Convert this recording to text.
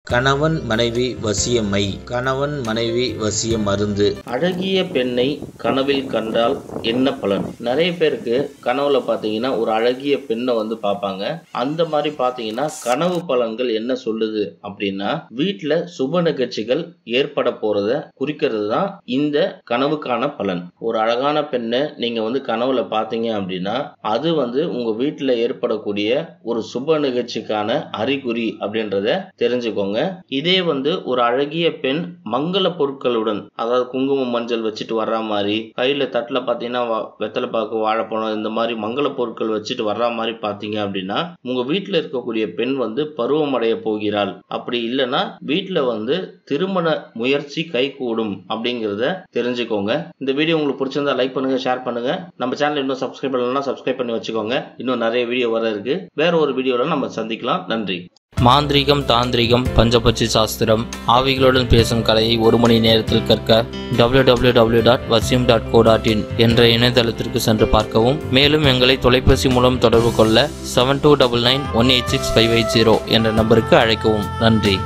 கணவன் மனைவி வசியமை கணவன் மனைவி வசிய மருந்து அழகிய பெண்ணை கனவில் கண்டால் என்ன பலன் நிறைய பேருக்கு கனவுல பாத்தீங்கன்னா ஒரு அழகிய பெண்ணை வந்து பார்ப்பாங்க அந்த மாதிரி பாத்தீங்கன்னா கனவு பலன்கள் என்ன சொல்லுது அப்படின்னா வீட்டுல சுப நிகழ்ச்சிகள் ஏற்பட போறத குறிக்கிறது தான் இந்த கனவுக்கான பலன் ஒரு அழகான பெண்ணை நீங்க வந்து கனவுல பாத்தீங்க அப்படின்னா அது வந்து உங்க வீட்டுல ஏற்படக்கூடிய ஒரு சுப நிகழ்ச்சிக்கான அறிகுறி அப்படின்றத தெரிஞ்சுக்கோங்க இதே வந்து ஒரு அழகிய பெண் மங்கள பொருட்களுடன் அதாவது குங்குமம் மஞ்சள் வச்சுட்டு வர்ற மாதிரி கையில தட்டுல பாத்தீங்கன்னா வா- வெத்தலை பாக்கு வாழைப்பழம் இந்த மாதிரி மங்கள பொருட்கள் வச்சுட்டு வர்ற மாதிரி பாத்தீங்க அப்படின்னா உங்க வீட்டுல இருக்கக்கூடிய பெண் வந்து பருவமடைய போகிறாள் அப்படி இல்லைன்னா வீட்டுல வந்து திருமண முயற்சி கைகூடும் அப்படிங்கிறத தெரிஞ்சுக்கோங்க இந்த வீடியோ உங்களுக்கு பிடிச்சிருந்தா லைக் பண்ணுங்க ஷேர் பண்ணுங்க நம்ம சேனல் இன்னும் சப்ஸ்கிரைப் பண்ணலன்னா சப்ஸ்கிரைப் பண்ணி வச்சுக்கோங்க இன்னும் நிறைய வீடியோ வர இருக்கு வேற ஒரு வீடியோல நம்ம சந்திக்கலாம் நன்றி மாந்திரீகம் தாந்திரீகம் பஞ்சபட்சி சாஸ்திரம் ஆவிகளுடன் பேசும் கலையை ஒரு மணி நேரத்தில் கற்க www.vasim.co.in டாட் வசியம் டாட் கோ டாட் இன் என்ற இணையதளத்திற்கு சென்று பார்க்கவும் மேலும் எங்களை தொலைபேசி மூலம் தொடர்பு கொள்ள seven two double nine one eight six five eight zero என்ற நம்பருக்கு அழைக்கவும் நன்றி